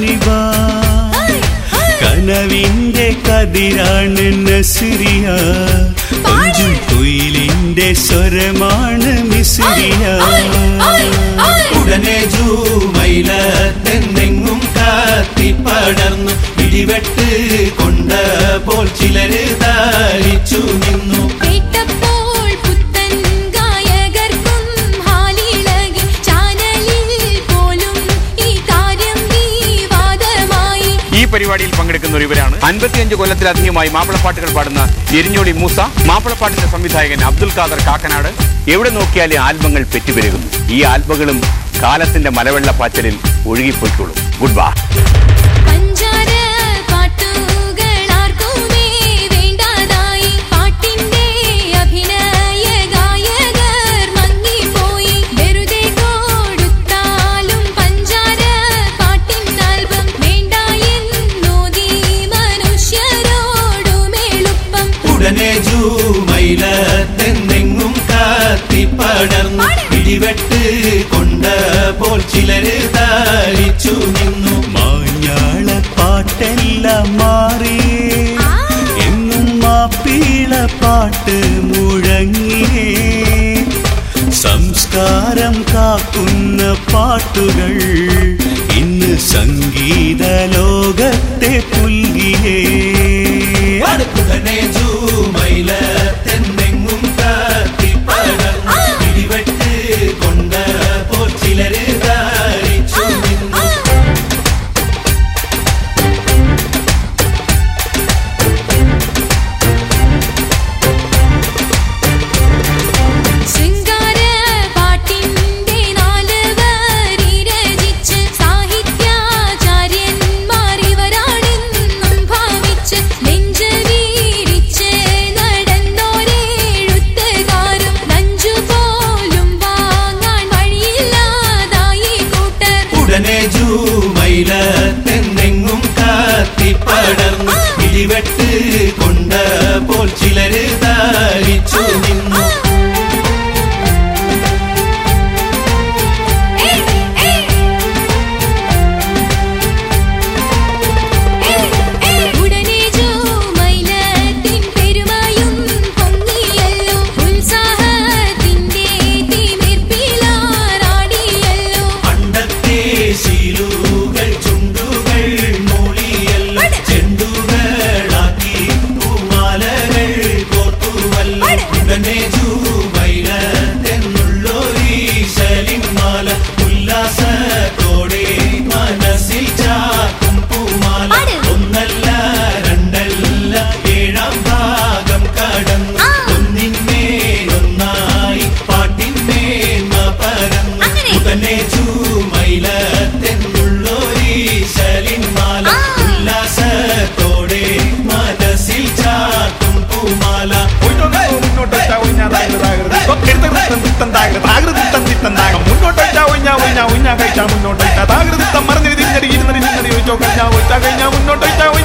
ഹാബിബ കനവിന്റെ കതിരാണ് നസിറിയ കൊഞ്ചും കുയിലിന്റെ സ്വരമാണ് മിസിറിയ ഉടനെ ജൂമൈലെന്നെങ്ങും കാത്തിപ്പടർന്നു ഇടിവെട്ട് കൊണ്ട പോൽ ചിലര് ധാരിച്ചു നിന്നു കേട്ടപ്പോൾ പുത്തൻ ഗായകർക്കും ഹാലിളകി ചാനലിൽ പോലും ഈ കാര്യം വിവാദമായി ഈ പരിപാടിയിൽ പങ്കെടുക്കുന്ന ഇവരാണ് അൻപത്തിയഞ്ച് കൊല്ലത്തിലധികമായി മാപ്പിളപ്പാട്ടുകൾ പാടുന്ന എരിഞ്ഞോളി മൂസ മാപ്പിളപ്പാട്ടിന്റെ സംവിധായകൻ അബ്ദുൽ ഖാദർ കാക്കനാട് എവിടെ നോക്കിയാലും ആൽബങ്ങൾ പെറ്റുപെരുകുന്നു ഈ ആൽബങ്ങളും കാലത്തിന്റെ മലവെള്ളപ്പാച്ചലിൽ ഒഴുകിപ്പോയിക്കോളും ഗുഡ് ബാ പഞ്ചാര പാട്ടുകളാർക്കുമേ വേണ്ടാതായി പാട്ടിന്റെ അഭിനയ ഗായകർ മങ്ങിപ്പോയി വെറുതെ കൊടുത്താലും പഞ്ചാര പാട്ടിൻ ആൽബം വേണ്ട എന്നോതി മനുഷ്യരോടുമെളുപ്പം ഉടനെ ജൂമൈലെന്നെങ്ങും കാത്തിപ്പടർന്നു ഇടിവെട്ട് കൊണ്ട പോൽ ചിലര് ധാരിച്ചു നിന്നു മാഞ്ഞാള പാട്ടെല്ലാം മാറി എങ്ങും മാപ്പിള പാട്ട് മുഴങ്ങിയേ സംസ്കാരം കാക്കുന്ന പാട്ടുകൾ ഇന്ന് സംഗീത ലോകത്തെ പുൽകിയേ ഉടനെ ജൂമൈലെന്നെങ്ങും കാത്തിപ്പടർന്നു ഇടിവെട്ട് കൊണ്ട പോൽ ചിലര് ധാരിച്ചു നിന്നു ശൃംഗാര പാട്ടിന്റെ നാല് വരി രചിച്ച് സാഹിത്യാചാര്യന്മാർ ഇവരാണെന്നും ഭാവിച്ച് നെഞ്ച് വീരിച്ച് നടന്നോരെഴുത്തുകാരും നഞ്ചു പോലും വാങ്ങാൻ വഴിയില്ലാതായി കൂട്ടർ ഉടനെ ജൂമൈലെന്നെങ്ങും കാത്തിപ്പടർന്നു ഇടിവെട്ട് കൊണ്ട പോൽ ചിലര് ധാരിച്ചു നിന്നു ഉടനെ ജോമൈലത്തിൻ പെരുമയും പൊങ്ങിയല്ലോ ഉത്സാഹത്തിന്റെ തിമിർപ്പിലാറാടിയല്ലോ പണ്ടത്തെ ശീലുകൾ ചുണ്ടുകൾ മൂളിയല്ലോ ചെണ്ടുകളാക്കി പൂമാലകൾ കോർത്തുവല്ലോ ഉടനെ ജൂമൈലെന്നുള്ളൊരീശലിമാല ഉല്ലാസത്തോടെ മനസ്സിൽ ചാക്കും പൂമാല ഒന്നല്ല രണ്ടല്ല ഏഴാം ഭാഗം കടന്നു ഒന്നിന്മേലൊന്നായി പാട്ടിന്മേന്മ പരന്നു അങ്ങനെ. ഉടനെ ചൂമൈലെന്നുള്ളൊരീശലിന്മാല ഉല്ലാസത്തോടെ മനസ്സിൽ ചാക്കും പൂമാല മുന്നോട്ട്